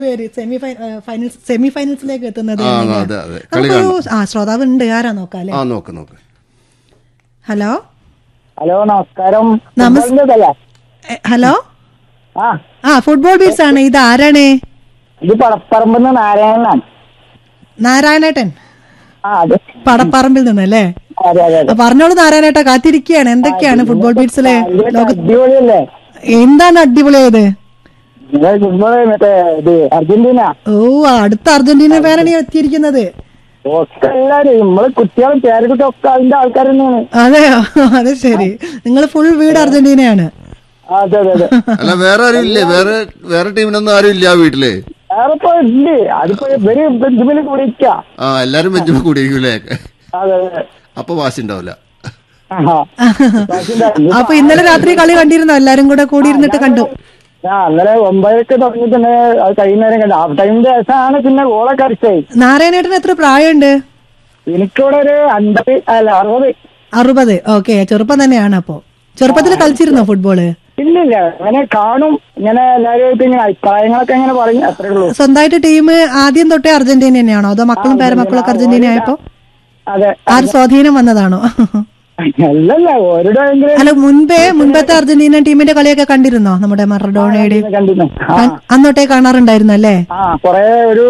പേര് semi finals semi ഫൈനൽസിലേക്ക് എത്തുന്നത് ആ, എങ്ങനെയാ? അതെ, അതെ. കളി നമുക്കൊരു ആ ശ്രോതാവ് ഉണ്ട് ആരാ നോക്കാം അല്ലെ ആ നോക്ക് നോക്ക് ഹലോ ഹലോ നമസ്കാരം നമസ്- ഫുട്ബോളിന്റേതല്ലേ? എ, ഹലോ ആ ആ ഫുട്ബോൾ ബീറ്റ്സ് ആണ് ഇത് ആരാണ് ഇത് പടപ്പറമ്പെന്ന് നാരായണനാണ് നാരായണേട്ടൻ ആ അതെ പടപ്പറമ്പിൽ നിന്നല്ലേ അതെ അതെ ആ, പറഞ്ഞോളൂ നാരായണേട്ടാ കാത്തിരിക്കുകയാണ് എന്തൊക്കെയാണ് ഫുട്ബോൾ ബീറ്റ്സിലെ അതെ ലോക അടിപൊളിയല്ലേ എന്താണ് അടിപൊളിയായത് നിങ്ങൾ ഫുട്ബോൾ മറ്റേ ഇത് അർജന്റീന ഓ അടുത്ത അർജന്റീന പേരാണ് എത്തിയിരിക്കുന്നത് ഒക്കെ എല്ലാരും നമ്മള് കുട്ടികളും പേരക്കുട്ടി ഒക്കെ അതിന്റെ ആൾക്കാർ തന്നെയാണ് അതെയോ അത് ശരി നിങ്ങൾ ഫുൾ വീട് അർജന്റീനയാണ് അതെ അതെ അതെ അല്ല വേറെ ആരും ഇല്ലേ വേറെ വേറെ ടീമിനൊന്നും ആരും ഇല്ല ആ വീട്ടില് വേറെ ഇപ്പൊ ഇല്ലേ അതിപ്പോ ഇവര് ബന്ധുവിൽ കൂടിയിരിക്ക ആ എല്ലാരും ബെഞ്ചും കൂടിയിരിക്കൂലേ അതെ അതെ അപ്പൊ വാശി ഉണ്ടാവില്ല ആഹാ. പക്ഷേ ഇതാ, ഇത് അപ്പൊ ഇന്നലെ രാത്രി കളി കണ്ടിരുന്നോ എല്ലാരും കൂടെ കൂടി ഇരുന്നിട്ട് കണ്ടു ആ അന്നേരം ഒമ്പതൊക്കെ തുടങ്ങിയിട്ട് തന്നെ അത് കഴിയുന്നേരം കണ്ടു ഹാഫ് ടൈമിന്റെ ശേഷമാണ് പിന്നെ ഗോളൊക്കെ അടിച്ചത് നാരായണേട്ടൻ എത്ര പ്രായമുണ്ട് എനിക്കിവിടെ ഒരു അൻപത് അല്ല അറുപത് അറുപത് ഓക്കെ ചെറുപ്പം തന്നെയാണ് അപ്പോ ചെറുപ്പത്തിൽ കളിച്ചിരുന്നോ ഫുട്ബോള് ഇല്ലില്ല അങ്ങനെ കാണും ഇങ്ങനെ എല്ലാവരും ഇങ്ങനെ അഭിപ്രായങ്ങളൊക്കെ ഇങ്ങനെ പറയും അത്രേ ഉള്ളൂ സ്വന്തമായിട്ട് ടീം ആദ്യം തൊട്ടേ അർജന്റീന തന്നെയാണോ അതോ മക്കളും പേരമക്കളൊക്കെ അർജന്റീന ആയപ്പോ അതെ ആ ഒരു സ്വാധീനം വന്നതാണോ അല്ലല്ല ഓരുടെ എങ്കിലും അല്ല മുൻപേ മുൻപത്തെ അർജന്റീന ടീമിന്റെ കളിയൊക്കെ കണ്ടിരുന്നോ നമ്മുടെ മറഡോണയുടെ കണ്ടിരുന്നു ആ അന്നൊട്ടേ കാണാറുണ്ടായിരുന്നു അല്ലേ ആ കൊറേ ഒരു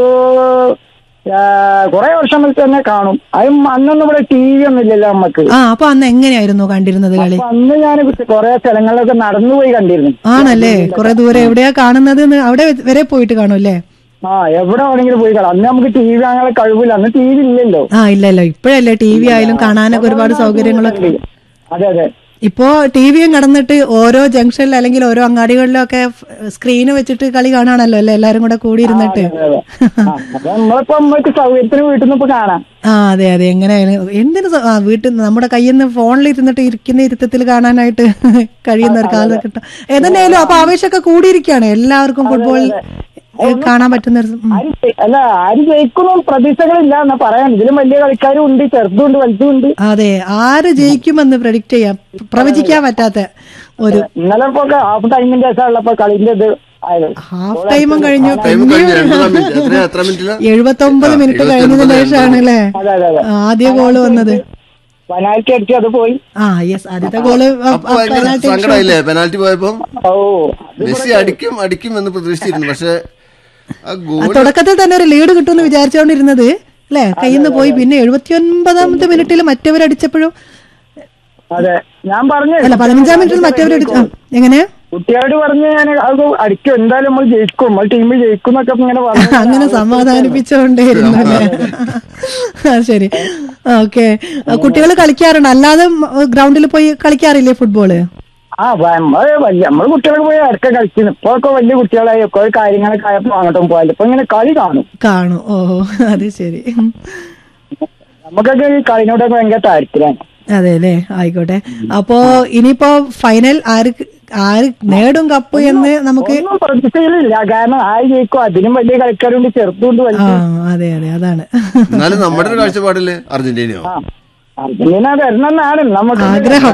ആ, കൊറേ വർഷം മുതൽ തന്നെ കാണും അതും അന്നൊന്നും ഇവിടെ ടി വി ഒന്നും ഇല്ലല്ലോ നമ്മക്ക് ആ അപ്പൊ അന്ന് എങ്ങനെയായിരുന്നു കണ്ടിരുന്നത് കളി അപ്പൊ അന്ന് ഞാൻ കൊറേ സ്ഥലങ്ങളിലൊക്കെ നടന്നു പോയി കണ്ടിരുന്നു ആണല്ലേ കുറെ ദൂരെ എവിടെയാ കാണുന്നത് എന്ന് അവിടെ വരെ പോയിട്ട് കാണും അല്ലേ ആ എവിടെ വേണമെങ്കിലും പോയി കാണാം അന്ന് നമുക്ക് ടി വി അങ്ങനെ കഴിവില്ല അന്ന് ടി വി ഇല്ലല്ലോ ആ ഇല്ലല്ലോ ഇപ്പോഴല്ലേ ടി വി ആയാലും കാണാനൊക്കെ ഒരുപാട് സൗകര്യങ്ങളൊക്കെ അതെ അതെ ഇപ്പോ ടി വിയും കടന്നിട്ട് ഓരോ ജംഗ്ഷനിൽ അല്ലെങ്കിൽ ഓരോ അങ്ങാടികളിലും ഒക്കെ സ്ക്രീന് വെച്ചിട്ട് കളി കാണാണല്ലോ അല്ലേ എല്ലാരും കൂടെ കൂടി ഇരുന്നിട്ട് അതെ അതെ ആ, അപ്പൊ നമ്മളിപ്പോ നമ്മൾക്ക് സൗകര്യത്തിന് വീട്ടിൽ നിന്ന് ഇപ്പൊ കാണാം ആ അതെ അതെ എങ്ങനെയായാലും എന്തിനു സ- ആ, വീട്ടിൽ നമ്മുടെ കയ്യിൽ നിന്ന് ഫോണിൽ ഇരുന്നിട്ട് ഇരിക്കുന്ന ഇരുത്തത്തിൽ കാണാനായിട്ട് കഴിയുന്ന ഒരു കാലം കിട്ടും ഏതെന്നായാലും അപ്പൊ ആവേശമൊക്കെ കൂടിയിരിക്കുകയാണ് എല്ലാവർക്കും ഫുട്ബോൾ കാണാൻ പറ്റുന്ന ഒരു ഉം. ആര് ജയി- അല്ല ആര് ജയിക്കുന്നു പ്രതീക്ഷകളില്ല എന്നാ പറയാൻ ഇതിലും വലിയ കളിക്കാരും ഉണ്ട് ചെറുതും ഉണ്ട് വലുതും ഉണ്ട് അതെ ആര് ജയിക്കുമെന്ന് പ്രഡിക്റ്റ് ചെയ്യാം പ്രവചിക്കാൻ പറ്റാത്ത ഒരു ഇന്നലെ ഇപ്പൊ ഹാഫ് ടൈമിന്റെ ശേഷം ഉള്ളപ്പോ കളിന്റെ ഇത് ആയത് ഹാഫ് ടൈമും കഴിഞ്ഞു ടൈം കഴിഞ്ഞു എൺപതാം മിനിറ്റ് എത്ര എത്ര മിനിറ്റില് എഴുപത്തി ഒമ്പത് മിനിറ്റ് കഴിഞ്ഞതിന് ശേഷമാണ് അല്ലേ അതെ അതെ അതെ ആദ്യ ഗോള് വന്നത് പെനാൽറ്റി അടിച്ച് അത് പോയി ആ യെസ് ആദ്യത്തെ ഗോള് അപ്പൊ ഭയങ്കര സങ്കടമായില്ലേ പെനാൽറ്റി പോയപ്പോ ഓ മെസ്സി അടിക്കും അടിക്കും എന്ന് പ്രതീക്ഷിച്ചിരുന്നു പക്ഷെ ആ ആ ഗോൾ തുടക്കത്തിൽ തന്നെ ഒരു ലീഡ് കിട്ടുമെന്ന് വിചാരിച്ചുകൊണ്ടിരുന്നത് അല്ലെ കയ്യിൽ നിന്ന് പോയി പിന്നെ എഴുപത്തി ഒൻപതാമത്തെ മിനിറ്റിൽ മറ്റവരടിച്ചപ്പോഴും അതെ ഞാൻ പറഞ്ഞു അല്ല പതിനഞ്ചാം മിനിറ്റിൽ മറ്റവരടിച്ചു ആ, എങ്ങനെ കുട്ടിയോട് പറഞ്ഞ് ഞാൻ അത് അടിക്കും എന്തായാലും നമ്മൾ ജയിക്കും നമ്മൾ ടീം ജയിക്കും എന്നൊക്കെ ഇങ്ങനെ പറഞ്ഞു അങ്ങനെ സമാധാനിപ്പിച്ചുകൊണ്ടേയിരുന്നു അല്ലേ ആ ശരി ഓക്കെ കുട്ടികൾ കളിക്കാറുണ്ട് അല്ലാതെ ഗ്രൗണ്ടിൽ പോയി കളിക്കാറില്ലേ ഫുട്ബോള് ആ നമ്മള് വലിയ നമ്മള് കുട്ടികളൊക്കെ പോയി ഇടയ്ക്ക് കളിക്കുന്നു ഇപ്പൊ ഒക്കെ വലിയ കുട്ടികളായി ഒക്കെ ഒരു കാര്യങ്ങളൊക്കെ ആയപ്പോ അങ്ങോട്ടും പോയാലും ഇപ്പൊ ഇങ്ങനെ കളി കാണും കാണും ഓഹോ അത് ശരി നമുക്കൊക്കെ ഈ കളിനോടൊക്കെ ഭയങ്കര താല്പര്യമാണ് അതെ അല്ലേ ആയിക്കോട്ടെ അപ്പോ ഇനിയിപ്പോ ഫൈനൽ ആര് ആര് നേടും കപ്പ് എന്ന് നമുക്ക് ഒന്നും പ്രതീക്ഷയിലില്ല കാരണം ആര് ജയിക്കും അതിനും വലിയ കളിക്കാരുണ്ട് ചെറുതുണ്ട് ആ വലുതും അതെ അതെ അതാണ് എന്നാലും നമ്മുടെ ഒരു കാഴ്ചപ്പാടില് അർജന്റീനയോ ആ അർജന്റീന വരണമെന്നാണ് നമുക്ക് ആഗ്രഹം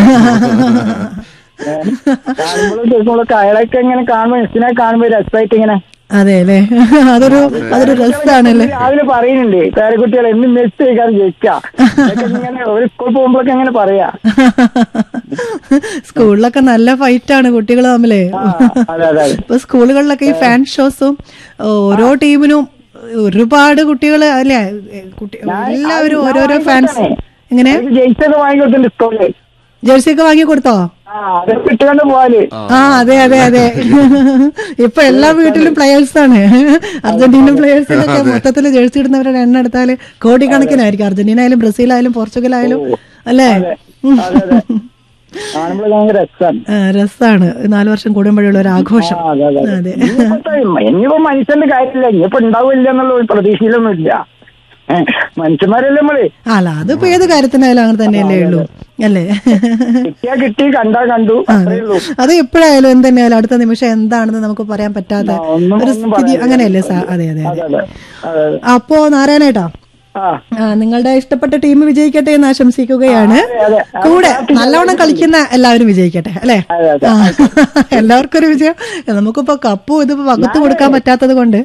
കാണുമ്പോഴും കേൾക്കുമ്പോഴൊക്കെ അയാളൊക്കെ ഇങ്ങനെ കാണുമ്പോ മെസ്സിനെ കാണുമ്പോ രസമായിട്ട് ഇങ്ങനെ അതെ അല്ലേ അതൊരു അതൊരു രസമാണല്ലേ രാവിലെ പറയുന്നുണ്ട് പേരക്കുട്ടികൾ എന്ന് മെസ്സി കഴിക്കാൻ ജയിക്കാം ഇതൊക്കെ ഇങ്ങനെ ഒരു സ്കൂൾ പോകുമ്പോഴൊക്കെ ഇങ്ങനെ പറയാ സ്കൂളിലൊക്കെ നല്ല ഫൈറ്റ് ആണ് കുട്ടികൾ തമ്മിലേ ആ, അതെ അതെ അതെ ഇപ്പൊ സ്കൂളുകളിലൊക്കെ ഈ ഫാൻ ഷോസും ഓരോ ടീമിനും ഒരുപാട് കുട്ടികൾ അല്ലേ കുട്ടി എല്ലാവരും ഓരോരോ ഫാൻസ് എങ്ങനെ എനിക്ക് ജയിച്ചത് വാങ്ങിക്കൊടുത്തിട്ടുണ്ട് സ്കൂളില് ജേഴ്സി ഒക്കെ വാങ്ങി കൊടുത്തോ ആ അതൊക്കെ ഇട്ടുകൊണ്ട് പോവാല് ആ അതെ അതെ അതെ ഇപ്പൊ എല്ലാ വീട്ടിലും പ്ലെയേഴ്സ് ആണ് അർജന്റീനൻ പ്ലെയേഴ്സിനൊക്കെ മൊത്തത്തിൽ ജേഴ്സി ഇടുന്നവരുടെ എണ്ണം എടുത്താല് കോടിക്കണക്കിനായിരിക്കും അർജന്റീന ആയാലും ബ്രസീൽ ആയാലും പോർച്ചുഗൽ ആയാലും അല്ലേ അതെ അതെ കാണുമ്പോൾ ഭയങ്കര രസമാണ് ആ, രസാണ് നാലു വർഷം കൂടുമ്പോഴുള്ള ഒരു ആഘോഷം ആ, അതെ അതെ അതെ ഇനിയിപ്പോ ഇനിയിപ്പോ മനുഷ്യന്റെ കാര്യമില്ല ഇനിയിപ്പോ ഉണ്ടാവില്ല എന്നുള്ള ഒരു പ്രതീക്ഷയിലൊന്നും ഇല്ല ഏ, മനുഷ്യന്മാരല്ലേ നമ്മള് അല്ല അതിപ്പോ ഏത് കാര്യത്തിനായാലും അങ്ങനെ തന്നെയല്ലേ ഉള്ളൂ അല്ലേ കിട്ടിയാ കിട്ടി കണ്ടാ കണ്ടു അത്രേ ഉള്ളൂ അത് എപ്പോഴായാലും എന്തെന്നെയായാലും അടുത്ത നിമിഷം എന്താണെന്ന് നമുക്ക് പറയാൻ പറ്റാത്ത ആ, ഒന്നും ഒരു ഒന്നും സ്ഥിതി പറയാനില്ല. അങ്ങനെയല്ലേ സാ അതെ അതെ അതെ അതെ അതെ അതെ അപ്പോ നാരായണേട്ടാ ആ ആ, നിങ്ങളുടെ ഇഷ്ടപ്പെട്ട ടീം വിജയിക്കട്ടെ എന്ന് ആശംസിക്കുകയാണ് അതെ, അതെ. കൂടെ നല്ലവണ്ണം കളിക്കുന്ന എല്ലാവരും വിജയിക്കട്ടെ അല്ലെ അതെ, അതെ. എല്ലാവർക്കും ഒരു വിജയം നമുക്കിപ്പോ കപ്പും ഇതിപ്പോ പകർത്തു കൊടുക്കാൻ പറ്റാത്തത് കൊണ്ട്